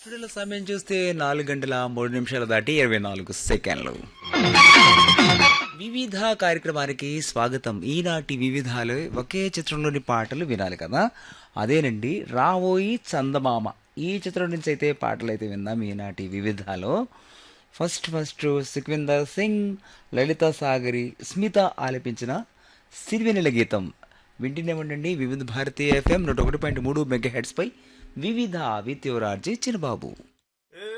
స్టూడియోలో సమయం చూస్తే నాలుగు గంటల మూడు నిమిషాలు దాటి ఇరవై నాలుగు సెకండ్లు వివిధ కార్యక్రమానికి స్వాగతం ఈనాటి వివిధాలు ఒకే చిత్రంలోని పాటలు వినాలి కదా అదేనండి రావోయి చందమామ ఈ చిత్రం నుంచి అయితే పాటలు అయితే విందాం ఈనాటి వివిధాలో ఫస్ట్ ఫస్ట్ సుఖ్విందర్ సింగ్ లలిత సాగరి స్మిత ఆలపించిన సిరివెనెల గీతం వింటూనే ఉండండి వివిధ భారతీయ ఎఫ్ఎం నూట ఒకటి పాయింట్ మూడు మెగా హెడ్స్ పై వివిధ విత్ యువరార్జీ చిన్నబాబు